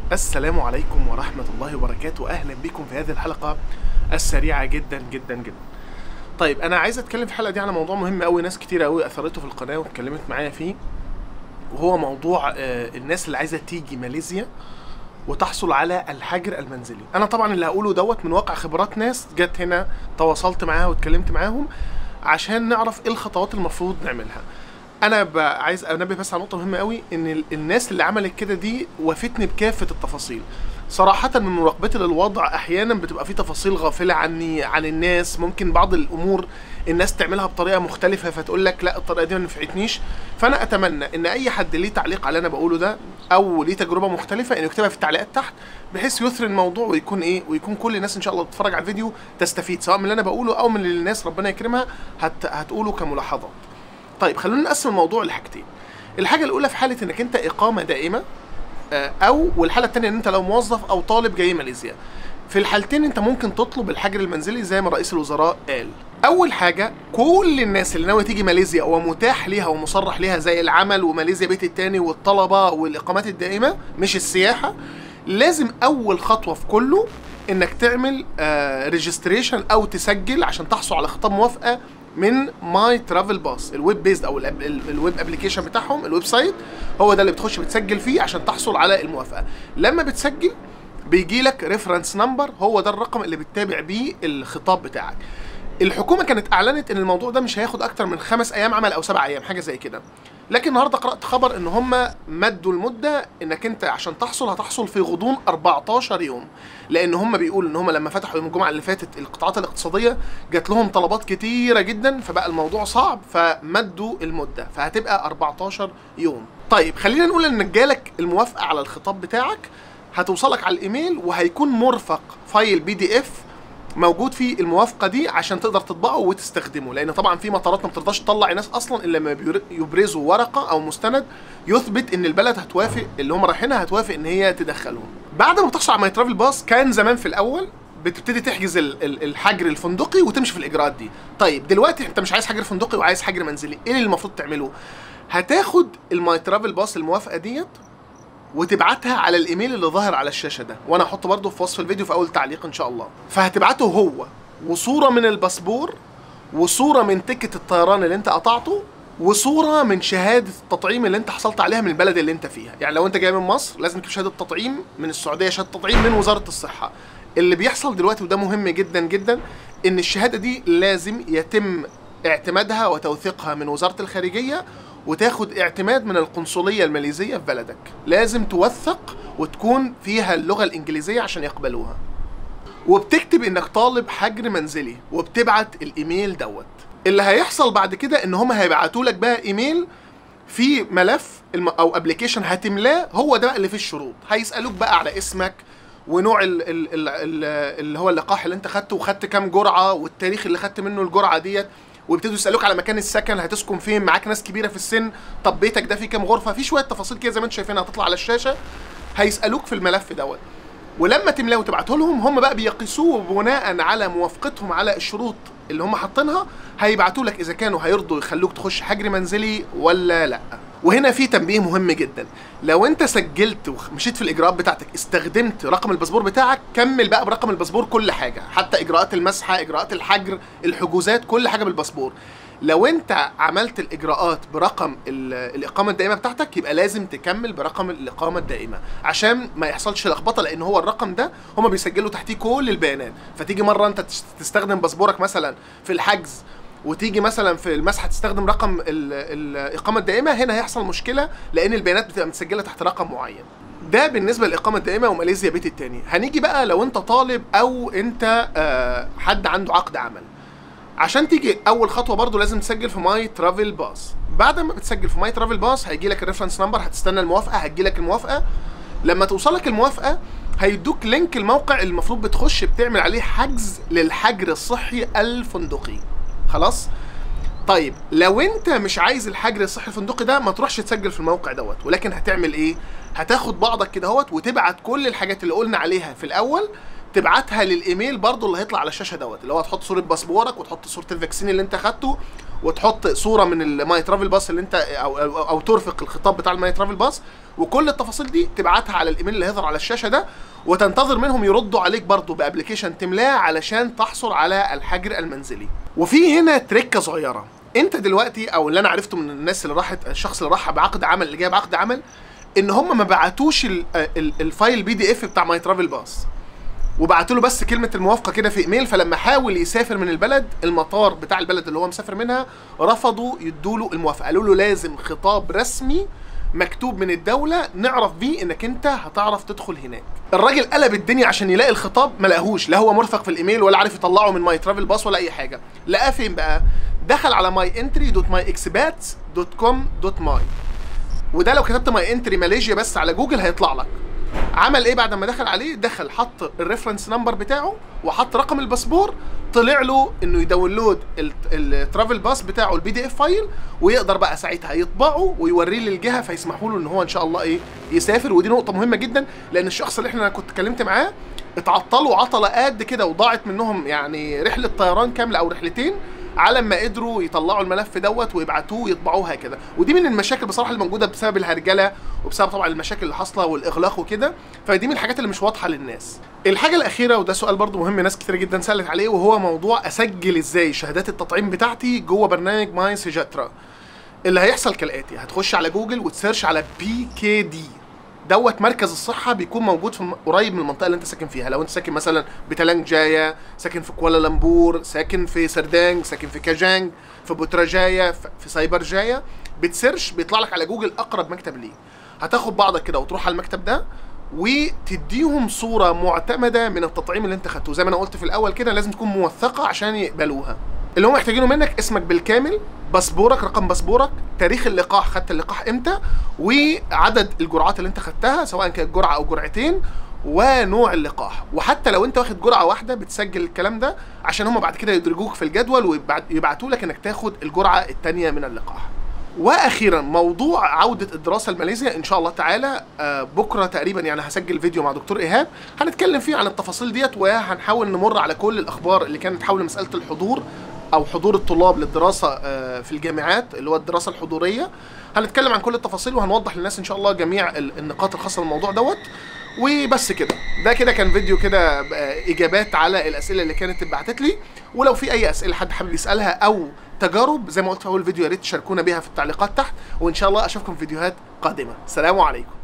السلام عليكم ورحمة الله وبركاته أهلا بكم في هذه الحلقة السريعة جدا جدا جدا طيب أنا عايز أتكلم في الحلقة دي على موضوع مهم أوي ناس كتير أوي أثرته في القناة واتكلمت معايا فيه وهو موضوع آه، الناس اللي عايزة تيجي ماليزيا وتحصل على الحجر المنزلي انا طبعا اللي هقوله دوت من واقع خبرات ناس جت هنا تواصلت معاها واتكلمت معاهم عشان نعرف ايه الخطوات المفروض نعملها انا ب- عايز انبه بس على نقطه مهمه قوي ان ال- الناس اللي عملت كده دي وفتني بكافه التفاصيل صراحة من مراقبتي للوضع أحيانا بتبقى في تفاصيل غافلة عني عن الناس ممكن بعض الأمور الناس تعملها بطريقة مختلفة فتقول لك لا الطريقة دي ما نفعتنيش فأنا أتمنى إن أي حد ليه تعليق على اللي أنا بقوله ده أو ليه تجربة مختلفة إنه يكتبها في التعليقات تحت بحيث يثري الموضوع ويكون إيه ويكون كل الناس إن شاء الله بتتفرج على الفيديو تستفيد سواء من اللي أنا بقوله أو من اللي الناس ربنا يكرمها هت... هتقوله كملاحظات. طيب خلونا نقسم الموضوع لحاجتين. الحاجة الأولى في حالة إنك أنت إقامة دائمة آه، او والحاله الثانيه ان انت لو موظف او طالب جاي ماليزيا في الحالتين انت ممكن تطلب الحجر المنزلي زي ما رئيس الوزراء قال اول حاجه كل الناس اللي ناويه تيجي ماليزيا ومتاح ليها ومصرح ليها زي العمل وماليزيا بيت التاني والطلبه والاقامات الدائمه مش السياحه لازم اول خطوه في كله انك تعمل ريجستريشن او تسجل عشان تحصل على خطاب موافقه من ماي ترافل باس الويب بيزد او الأب- ال- الويب ابلكيشن بتاعهم الويب سايت هو ده اللي بتخش بتسجل فيه عشان تحصل على الموافقه لما بتسجل بيجي لك ريفرنس نمبر هو ده الرقم اللي بتتابع بيه الخطاب بتاعك الحكومه كانت اعلنت ان الموضوع ده مش هياخد اكتر من خمس ايام عمل او سبع ايام حاجه زي كده لكن النهارده قرات خبر ان هم مدوا المده انك انت عشان تحصل هتحصل في غضون 14 يوم لان هم بيقولوا ان هم لما فتحوا يوم الجمعه اللي فاتت القطاعات الاقتصاديه جات لهم طلبات كتيره جدا فبقى الموضوع صعب فمدوا المده فهتبقى 14 يوم طيب خلينا نقول انك جالك الموافقه على الخطاب بتاعك هتوصلك على الايميل وهيكون مرفق فايل بي دي اف موجود فيه الموافقه دي عشان تقدر تطبعه وتستخدمه لان طبعا في مطارات ما بترضاش تطلع ناس اصلا الا لما بير- يبرزوا ورقه او مستند يثبت ان البلد هتوافق اللي هم رايحينها هتوافق ان هي تدخلهم بعد ما تحصل على ماي ترافل باص كان زمان في الاول بتبتدي تحجز ال- ال- الحجر الفندقي وتمشي في الاجراءات دي طيب دلوقتي انت مش عايز حجر فندقي وعايز حجر منزلي ايه اللي المفروض تعمله هتاخد الماي ترافل باص الموافقه ديت وتبعتها على الايميل اللي ظاهر على الشاشه ده وانا هحطه برده في وصف الفيديو في اول تعليق ان شاء الله فهتبعته هو وصوره من الباسبور وصوره من تيكت الطيران اللي انت قطعته وصوره من شهاده التطعيم اللي انت حصلت عليها من البلد اللي انت فيها يعني لو انت جاي من مصر لازم تجيب شهاده تطعيم من السعوديه شهاده تطعيم من وزاره الصحه اللي بيحصل دلوقتي وده مهم جدا جدا ان الشهاده دي لازم يتم اعتمادها وتوثيقها من وزاره الخارجيه وتاخد اعتماد من القنصليه الماليزيه في بلدك لازم توثق وتكون فيها اللغه الانجليزيه عشان يقبلوها وبتكتب انك طالب حجر منزلي وبتبعت الايميل دوت اللي هيحصل بعد كده ان هم هيبعتوا لك بقى ايميل في ملف الم- او ابلكيشن هتملاه هو ده بقى اللي فيه الشروط هيسالوك بقى على اسمك ونوع ال ال ال ال اللي هو اللقاح اللي انت خدته وخدت كام جرعه والتاريخ اللي خدت منه الجرعه ديت ويبتدوا يسالوك على مكان السكن هتسكن فين معاك ناس كبيره في السن طب بيتك ده فيه كام غرفه في شويه تفاصيل كده زي ما انتم شايفينها هتطلع على الشاشه هيسالوك في الملف دوت ولما تملاه وتبعته لهم هم بقى بيقيسوه بناء على موافقتهم على الشروط اللي هم حاطينها هيبعتوا لك اذا كانوا هيرضوا يخلوك تخش حجر منزلي ولا لا وهنا في تنبيه مهم جدا لو انت سجلت ومشيت في الاجراءات بتاعتك استخدمت رقم الباسبور بتاعك كمل بقى برقم الباسبور كل حاجه حتى اجراءات المسحه اجراءات الحجر الحجوزات كل حاجه بالباسبور لو انت عملت الاجراءات برقم ال- الاقامه الدائمه بتاعتك يبقى لازم تكمل برقم الاقامه الدائمه عشان ما يحصلش لخبطه لان هو الرقم ده هما بيسجلوا تحتيه كل البيانات فتيجي مره انت تش- تستخدم باسبورك مثلا في الحجز وتيجي مثلا في المسحه تستخدم رقم ال- الاقامه الدائمه هنا هيحصل مشكله لان البيانات بتبقى متسجله تحت رقم معين ده بالنسبه للاقامه الدائمه وماليزيا بيت التاني هنيجي بقى لو انت طالب او انت آه، حد عنده عقد عمل عشان تيجي اول خطوه برضو لازم تسجل في ماي ترافل باس بعد ما بتسجل في ماي ترافل باس هيجي لك الريفرنس نمبر هتستنى الموافقه هتجي لك الموافقه لما توصلك الموافقه هيدوك لينك الموقع اللي المفروض بتخش بتعمل عليه حجز للحجر الصحي الفندقي خلاص طيب لو انت مش عايز الحجر الصحي الفندقي ده ما تروحش تسجل في الموقع دوت ولكن هتعمل ايه هتاخد بعضك كده اهوت وتبعت كل الحاجات اللي قلنا عليها في الاول تبعتها للايميل برضو اللي هيطلع على الشاشه دوت اللي هو تحط صوره باسبورك وتحط صوره الفاكسين اللي انت خدته وتحط صوره من الماي ترافل باص اللي انت او او, أو ترفق الخطاب بتاع الماي ترافل باص وكل التفاصيل دي تبعتها على الايميل اللي هيظهر على الشاشه ده وتنتظر منهم يردوا عليك برضو بابلكيشن تملاه علشان تحصل على الحجر المنزلي وفي هنا تركه صغيره انت دلوقتي او اللي انا عرفته من الناس اللي راحت الشخص اللي راح بعقد عمل اللي جاي بعقد عمل ان هم ما بعتوش ال- ال- الفايل بي دي اف بتاع ماي ترافل باص وبعتوا له بس كلمه الموافقه كده في ايميل فلما حاول يسافر من البلد المطار بتاع البلد اللي هو مسافر منها رفضوا يدوا له الموافقه قالوا له لازم خطاب رسمي مكتوب من الدولة نعرف بيه انك انت هتعرف تدخل هناك. الراجل قلب الدنيا عشان يلاقي الخطاب ما لقاهوش لا هو مرفق في الايميل ولا عارف يطلعه من ماي ترافل باص ولا اي حاجة. لقاه فين بقى؟ دخل على ماي انتري دوت ماي اكسبات دوت كوم دوت ماي وده لو كتبت ماي انتري ماليزيا بس على جوجل هيطلع لك. عمل ايه بعد ما دخل عليه دخل حط الريفرنس نمبر بتاعه وحط رقم الباسبور طلع له انه يداونلود الترافل باس بتاعه البي دي اف فايل ويقدر بقى ساعتها يطبعه ويوريه للجهه فيسمحوا له ان هو ان شاء الله ايه يسافر ودي نقطه مهمه جدا لان الشخص اللي احنا أنا كنت اتكلمت معاه اتعطلوا عطله قد كده وضاعت منهم يعني رحله طيران كامله او رحلتين على ما قدروا يطلعوا الملف دوت ويبعتوه ويطبعوه هكذا ودي من المشاكل بصراحه اللي موجوده بسبب الهرجله وبسبب طبعا المشاكل اللي حاصله والاغلاق وكده فدي من الحاجات اللي مش واضحه للناس الحاجه الاخيره وده سؤال برضو مهم ناس كتير جدا سالت عليه وهو موضوع اسجل ازاي شهادات التطعيم بتاعتي جوه برنامج ماي سيجاترا اللي هيحصل كالاتي هتخش على جوجل وتسيرش على بي كي دي دوت مركز الصحة بيكون موجود في الم- قريب من المنطقة اللي انت ساكن فيها لو انت ساكن مثلا بتلانج جاية ساكن في كوالالمبور ساكن في سردانج ساكن في كاجانج في بوتراجاية في في سايبر جاية بتسيرش بيطلع لك على جوجل اقرب مكتب ليه هتاخد بعضك كده وتروح على المكتب ده وتديهم صورة معتمدة من التطعيم اللي انت خدته زي ما انا قلت في الاول كده لازم تكون موثقة عشان يقبلوها اللي هم محتاجينه منك اسمك بالكامل باسبورك رقم باسبورك تاريخ اللقاح خدت اللقاح امتى وعدد الجرعات اللي انت خدتها سواء كانت جرعه او جرعتين ونوع اللقاح وحتى لو انت واخد جرعه واحده بتسجل الكلام ده عشان هم بعد كده يدرجوك في الجدول ويبعتوا لك انك تاخد الجرعه الثانيه من اللقاح واخيرا موضوع عوده الدراسه لماليزيا ان شاء الله تعالى آه، بكره تقريبا يعني هسجل فيديو مع دكتور ايهاب هنتكلم فيه عن التفاصيل ديت وهنحاول نمر على كل الاخبار اللي كانت حول مساله الحضور او حضور الطلاب للدراسه آه، في الجامعات اللي هو الدراسه الحضوريه هنتكلم عن كل التفاصيل وهنوضح للناس ان شاء الله جميع ال- النقاط الخاصه بالموضوع دوت وبس كده ده كده كان فيديو كده آه، اجابات على الاسئله اللي كانت اتبعتت لي ولو في اي اسئله حد حابب يسالها او تجارب زي ما قلت في اول فيديو يا ريت تشاركونا بيها في التعليقات تحت وان شاء الله اشوفكم في فيديوهات قادمه سلام عليكم